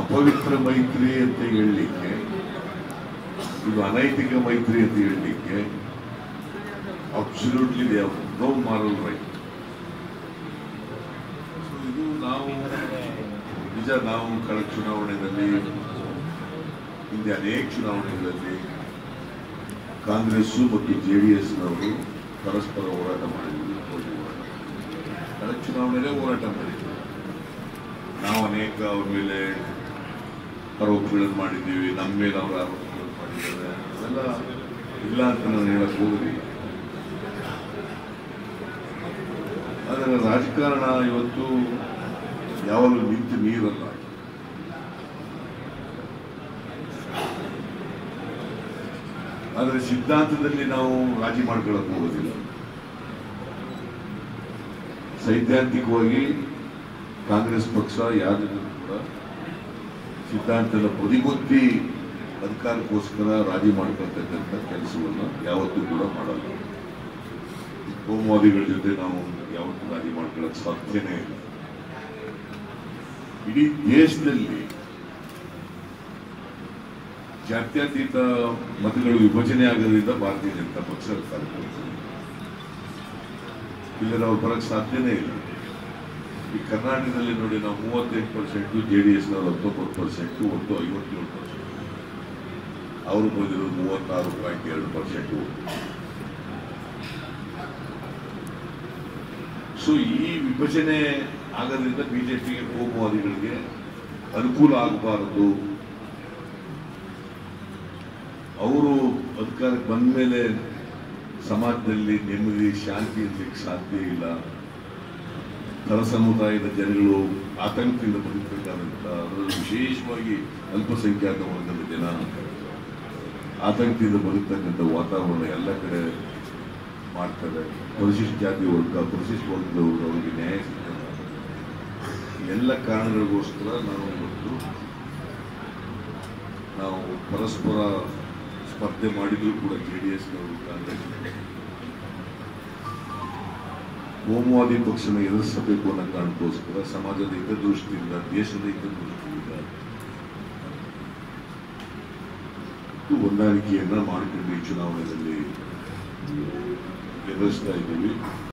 ಅಪವಿತ್ರ ಮೈತ್ರಿ ಅಂತ ಹೇಳಲಿಕ್ಕೆ ಇದು ಅನೈತಿಕ ಮೈತ್ರಿ ಅಂತ ಹೇಳಲಿಕ್ಕೆ ಅಬ್ಸಲ್ಯೂಟ್ಲಿ ನೋ ಮಾರಲ್ ರೈಟ್ ಇದು ನಾವು ನಿಜ ನಾವು ಕಳೆದ ಚುನಾವಣೆಯಲ್ಲಿ ಹಿಂದೆ ಅನೇಕ ಚುನಾವಣೆಗಳಲ್ಲಿ ಕಾಂಗ್ರೆಸ್ಸು ಮತ್ತು ಜೆ ಡಿ ಎಸ್ನವರು ಪರಸ್ಪರ ಹೋರಾಟ ಮಾಡಿದ್ವಿ ಹೋಗಿ ಹೋರಾಟ. ಕಳೆದ ಚುನಾವಣೆಯಲ್ಲೇ ಹೋರಾಟ ಮಾಡಿದ್ವಿ ನಾವು ಅನೇಕ ಅವ್ರ ಮೇಲೆ ಆರೋಪಗಳನ್ನು ಮಾಡಿದ್ದೀವಿ ನಮ್ಮ ಮೇಲೆ ಅವರ ಆರೋಪಗಳನ್ನು ಮಾಡಿದ್ದಾರೆ ಅದೆಲ್ಲ ಇಲ್ಲ ಅಂತ ನಾನು ಹೇಳಕ್ ಹೋಗುದಿಲ್ಲ ಆದರೆ ರಾಜಕಾರಣ ಇವತ್ತು ಯಾವಾಗಲೂ ನಿಂತು ನೀರಲ್ಲ ಆದರೆ ಸಿದ್ಧಾಂತದಲ್ಲಿ ನಾವು ರಾಜಿ ಮಾಡ್ಕೊಳ್ಳಕ್ ಹೋಗೋದಿಲ್ಲ ಸೈದ್ಧಾಂತಿಕವಾಗಿ ಕಾಂಗ್ರೆಸ್ ಪಕ್ಷ ಯಾರಿಗೂ ಕೂಡ ಸಿದ್ಧಾಂತದ ಬದಿಗೊತ್ತಿ ಅಧಿಕಾರಕ್ಕೋಸ್ಕರ ರಾಜಿ ಮಾಡ್ಕೊಳ್ತಕ್ಕಂಥ ಕೆಲಸವನ್ನ ಯಾವತ್ತೂ ಕೂಡ ಮಾಡಲ್ಲ ಕೋಮುವಾದಿಗಳ ಜೊತೆ ನಾವು ಯಾವತ್ತೂ ರಾಜಿ ಮಾಡ್ಕೊಳ್ಳೋಕೆ ಸಾಧ್ಯನೇ ಇಲ್ಲ ಇಡೀ ದೇಶದಲ್ಲಿ ಜಾತ್ಯತೀತ ಮತಗಳು ವಿಭಜನೆ ಆಗೋದ್ರಿಂದ ಭಾರತೀಯ ಜನತಾ ಪಕ್ಷ ಅಧಿಕಾರಕ್ಕೆ ಬರ್ತದೆ. ಇಲ್ಲದ್ರೆ ಅವ್ರು ಬರಕ್ ಸಾಧ್ಯನೇ ಇಲ್ಲ ಈ ಕರ್ನಾಟಕದಲ್ಲಿ ನೋಡಿ ನಾವು ಮೂವತ್ತೆಂಟು ಪರ್ಸೆಂಟ್ ಜೆ ಡಿ ಎಸ್ನವ್ರು ಹತ್ತೊಂಬತ್ತು ಪರ್ಸೆಂಟ್ ಒಟ್ಟು ಐವತ್ತೇಳು ಪರ್ಸೆಂಟ್ ಅವರು ಬಂದಿರೋದು ಮೂವತ್ತಾರು ಪಾಯಿಂಟ್ ಎರಡು ಪರ್ಸೆಂಟ್ ಸೊ ಈ ವಿಭಜನೆ ಆಗೋದ್ರಿಂದ ಬಿಜೆಪಿಗೆ ಕೋಮುವಾದಿಗಳಿಗೆ ಅನುಕೂಲ ಆಗಬಾರದು ಅವರು ಅಧಿಕಾರಕ್ಕೆ ಬಂದ ಮೇಲೆ ಸಮಾಜದಲ್ಲಿ ನೆಮ್ಮದಿ ಶಾಂತಿ ಇರ್ಲಿಕ್ಕೆ ಸಾಧ್ಯ ಇಲ್ಲ ತಳ ಸಮುದಾಯದ ಜನಗಳು ಆತಂಕದಿಂದ ಬದುಕಬೇಕಾದಂತ ಅದರಲ್ಲೂ ವಿಶೇಷವಾಗಿ ಅಲ್ಪಸಂಖ್ಯಾತ ವರ್ಗದ ಜನ ಆತಂಕದಿಂದ ಬದುಕ್ತಕ್ಕಂಥ ವಾತಾವರಣ ಎಲ್ಲ ಕಡೆ ಮಾಡ್ತಾರೆ ಪರಿಶಿಷ್ಟ ಜಾತಿ ವರ್ಗ ಪರಿಶಿಷ್ಟ ವರ್ಗದವರು ಅವರಿಗೆ ನ್ಯಾಯ ಸಿಗ್ತದೆ ಎಲ್ಲ ಕಾರಣಗಳಿಗೋಸ್ಕರ ನಾವು ಇವತ್ತು ನಾವು ಪರಸ್ಪರ ಸ್ಪರ್ಧೆ ಮಾಡಿದ್ರು ಕೂಡ ಜೆ ಡಿ ಎಸ್ನವರು ಕಾಂಗ್ರೆಸ್ ಕೋಮುವಾದಿ ಪಕ್ಷನ ಎದುರಿಸಬೇಕು ಅನ್ನೋ ಕಾರಣಕ್ಕೋಸ್ಕರ ಸಮಾಜದ ಹಿತದೃಷ್ಟಿಯಿಂದ ದೇಶದ ಹಿತದೃಷ್ಟಿಯಿಂದ ಇದು ಹೊಂದಾಣಿಕೆಯನ್ನ ಮಾಡಿಕೊಂಡು ಈ ಚುನಾವಣೆಯಲ್ಲಿ ಎದುರಿಸ್ತಾ ಇದ್ದೀವಿ